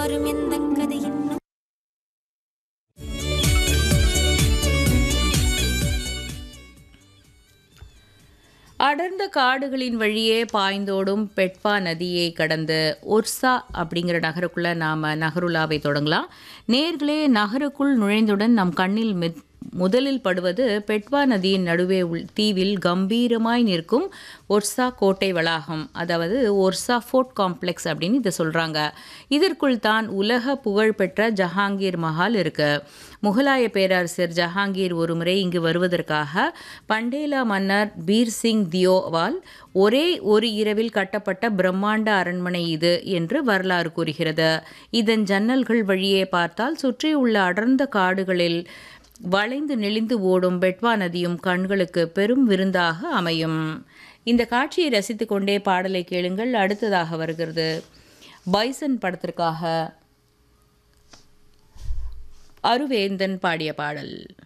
வரும் எந்த கதை இன்னும் அடர்ந்த காடுகளின் வழியே பாய்ந்தோடும் பெட்பா நதியை கடந்து ஒர்சா அப்படிங்கிற நகருக்குள்ள நாம நகருலாவை தொடங்கலாம் நேர்களே நகருக்குள் நுழைந்தவுடன் நம் கண்ணில் மெத் முதலில் படுவது பெட்வா நதியின் நடுவே உள் தீவில் கம்பீரமாய் நிற்கும் ஒர்சா கோட்டை வளாகம் அதாவது ஒர்சா ஃபோர்ட் காம்ப்ளெக்ஸ் அப்படின்னு இதை சொல்கிறாங்க இதற்குள் தான் உலக புகழ்பெற்ற ஜஹாங்கீர் மஹால் இருக்கு முகலாய பேரரசர் ஜஹாங்கீர் ஒருமுறை இங்கு வருவதற்காக பண்டேலா மன்னர் பீர் சிங் தியோவால் ஒரே ஒரு இரவில் கட்டப்பட்ட பிரம்மாண்ட அரண்மனை இது என்று வரலாறு கூறுகிறது இதன் ஜன்னல்கள் வழியே பார்த்தால் சுற்றியுள்ள அடர்ந்த காடுகளில் வளைந்து நெளிந்து ஓடும் பெட்வா நதியும் கண்களுக்கு பெரும் விருந்தாக அமையும் இந்த காட்சியை ரசித்து கொண்டே பாடலை கேளுங்கள் அடுத்ததாக வருகிறது பைசன் படத்திற்காக அருவேந்தன் பாடிய பாடல்